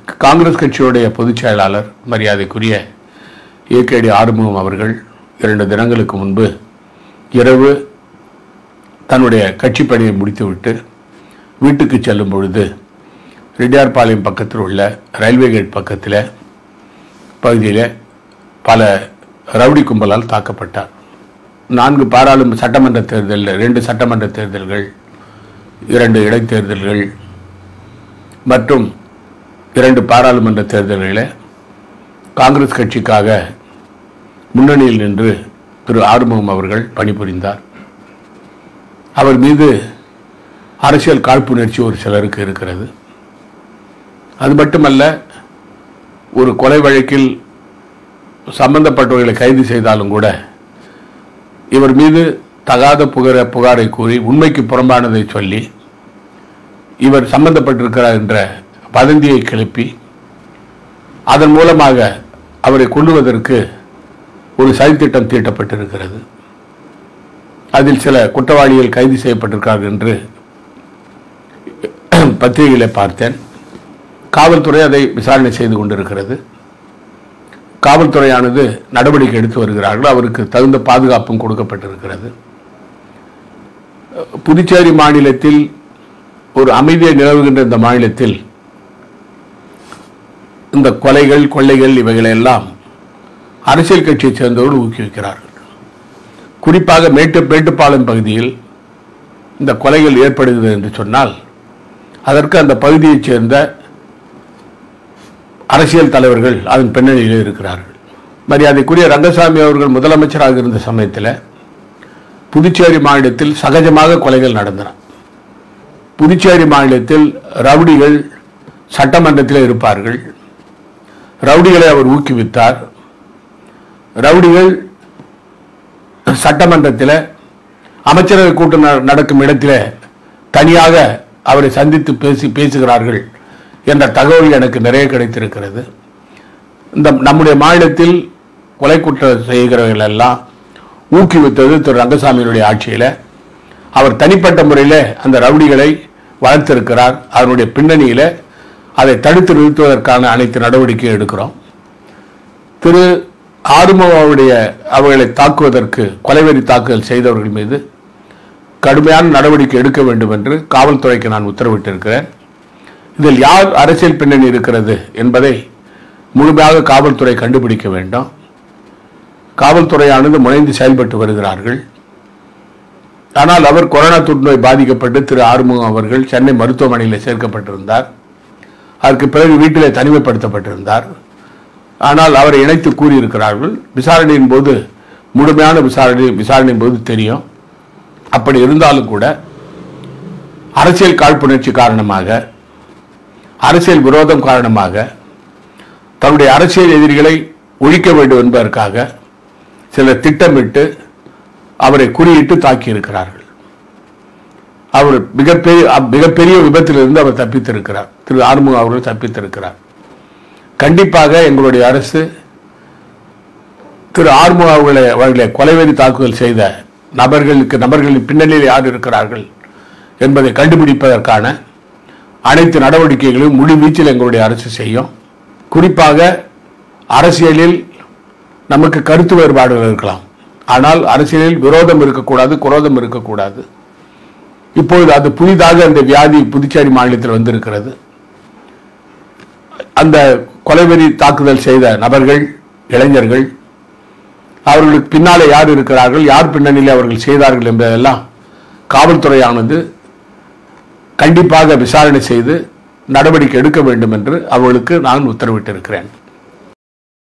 காங்கிரஸ் கட்சியுடைய பொதுச் செயலாளர் மரியாதைக்குரிய ஏகேடி ஆறுமுகம் அவர்கள் இரண்டு தினங்களுக்கு முன்பு இரவு தன்னுடைய கட்சி பணியை முடித்துவிட்டு வீட்டுக்கு செல்லும் பொழுது ரெட்டியார்பாளையம் பக்கத்தில் உள்ள ரயில்வே கேட் பக்கத்தில் பகுதியில் பல ரவுடி கும்பலால் தாக்கப்பட்டார் நான்கு பாராளுமன்ற சட்டமன்ற தேர்தலில் ரெண்டு சட்டமன்ற தேர்தல்கள் இரண்டு இடைத்தேர்தல்கள் மற்றும் இரண்டு பாராளுமன்ற தேர்தல்களில் காங்கிரஸ் கட்சிக்காக முன்னணியில் நின்று திரு ஆறுமுகம் அவர்கள் பணிபுரிந்தார் அவர் மீது அரசியல் காழ்ப்புணர்ச்சி ஒரு சிலருக்கு இருக்கிறது அது மட்டுமல்ல ஒரு கொலை வழக்கில் சம்பந்தப்பட்டவர்களை கைது செய்தாலும் கூட இவர் மீது தகாத புகர புகாரை கூறி உண்மைக்கு புறம்பானதை சொல்லி இவர் சம்பந்தப்பட்டிருக்கிறார் என்ற வதந்தியை கிளப்பி அதன் மூலமாக அவரை கொல்லுவதற்கு ஒரு சதித்திட்டம் தீட்டப்பட்டிருக்கிறது அதில் சில குற்றவாளிகள் கைது செய்யப்பட்டிருக்கிறார்கள் என்று பத்திரிகையில பார்த்தேன் காவல்துறை அதை விசாரணை செய்து கொண்டிருக்கிறது காவல்துறையானது நடவடிக்கை எடுத்து வருகிறார்கள் அவருக்கு தகுந்த பாதுகாப்பும் கொடுக்கப்பட்டிருக்கிறது புதுச்சேரி மாநிலத்தில் ஒரு அமைதியை நிலவுகின்ற இந்த மாநிலத்தில் இந்த கொலைகள் கொள்ளைகள் இவைகளை எல்லாம் அரசியல் கட்சியைச் சேர்ந்தவர்கள் ஊக்குவிக்கிறார்கள் குறிப்பாக மேட்டு மேட்டுப்பாளையம் பகுதியில் இந்த கொலைகள் ஏற்படுகிறது என்று சொன்னால் அதற்கு அந்த பகுதியைச் சேர்ந்த அரசியல் தலைவர்கள் அதன் பின்னணியில் இருக்கிறார்கள் மரியாதைக்குரிய ரங்கசாமி அவர்கள் முதலமைச்சராக இருந்த சமயத்தில் புதுச்சேரி மாநிலத்தில் சகஜமாக கொலைகள் நடந்தன புதுச்சேரி மாநிலத்தில் ரவுடிகள் சட்டமன்றத்தில் இருப்பார்கள் ரவுடிகளை அவர் ஊக்குவித்தார் ரவுடிகள் சட்டமன்றத்தில் அமைச்சரவை கூட்டம் ந- நடக்கும் இடத்தில் தனியாக அவரை சந்தித்து பேசி பேசுகிறார்கள் என்ற தகவல் எனக்கு நிறைய கிடைத்திருக்கிறது இந்த நம்முடைய மாநிலத்தில் கொலை குற்றம் செய்கிறவர்கள் எல்லாம் ஊக்குவித்தது திரு ரங்கசாமியினுடைய ஆட்சியில் அவர் தனிப்பட்ட முறையில் அந்த ரவுடிகளை வளர்த்திருக்கிறார் அதனுடைய பின்னணியில் அதை தடுத்து நிறுத்துவதற்கான அனைத்து நடவடிக்கையும் எடுக்கிறோம் திரு ஆறுமுகவுடைய அவர்களை தாக்குவதற்கு கொலைவெறி தாக்குதல் செய்தவர்கள் மீது கடுமையான நடவடிக்கை எடுக்க வேண்டும் என்று காவல்துறைக்கு நான் உத்தரவிட்டிருக்கிறேன் இதில் யார் அரசியல் பின்னணி இருக்கிறது என்பதை முழுமையாக காவல்துறை கண்டுபிடிக்க வேண்டும் காவல்துறையானது முனைந்து செயல்பட்டு வருகிறார்கள் ஆனால் அவர் கொரோனா தொற்றுநோய் பாதிக்கப்பட்டு திரு ஆறுமுகம் அவர்கள் சென்னை மருத்துவமனையில் சேர்க்கப்பட்டிருந்தார் அதற்கு பிறகு வீட்டிலே தனிமைப்படுத்தப்பட்டிருந்தார் ஆனால் அவரை இணைத்து கூறியிருக்கிறார்கள் விசாரணையின் போது முழுமையான விசாரணை விசாரணையின் போது தெரியும் அப்படி இருந்தாலும் கூட அரசியல் காழ்ப்புணர்ச்சி காரணமாக அரசியல் விரோதம் காரணமாக தன்னுடைய அரசியல் எதிரிகளை ஒழிக்க வேண்டும் என்பதற்காக சிலர் திட்டமிட்டு அவரை குறியிட்டு தாக்கியிருக்கிறார்கள் அவர் மிகப்பெரிய மிகப்பெரிய விபத்திலிருந்து அவர் தப்பித்திருக்கிறார் திரு ஆறுமுகம் அவர்கள் தப்பித்திருக்கிறார் கண்டிப்பாக எங்களுடைய அரசு திரு ஆறுமுக அவர்களை அவர்களை கொலைவெறி தாக்குதல் செய்த நபர்களுக்கு நபர்களின் பின்னணியில் யார் இருக்கிறார்கள் என்பதை கண்டுபிடிப்பதற்கான அனைத்து நடவடிக்கைகளையும் முழு வீச்சில் எங்களுடைய அரசு செய்யும் குறிப்பாக அரசியலில் நமக்கு கருத்து வேறுபாடுகள் இருக்கலாம் ஆனால் அரசியலில் விரோதம் இருக்கக்கூடாது குரோதம் இருக்கக்கூடாது இப்பொழுது அது புதிதாக அந்த வியாதி புதுச்சேரி மாநிலத்தில் வந்திருக்கிறது அந்த கொலைவெறி தாக்குதல் செய்த நபர்கள் இளைஞர்கள் அவர்களுக்கு பின்னாலே யார் இருக்கிறார்கள் யார் பின்னணியில் அவர்கள் செய்தார்கள் என்பதெல்லாம் காவல்துறையானது கண்டிப்பாக விசாரணை செய்து நடவடிக்கை எடுக்க வேண்டும் என்று அவர்களுக்கு நான் உத்தரவிட்டிருக்கிறேன்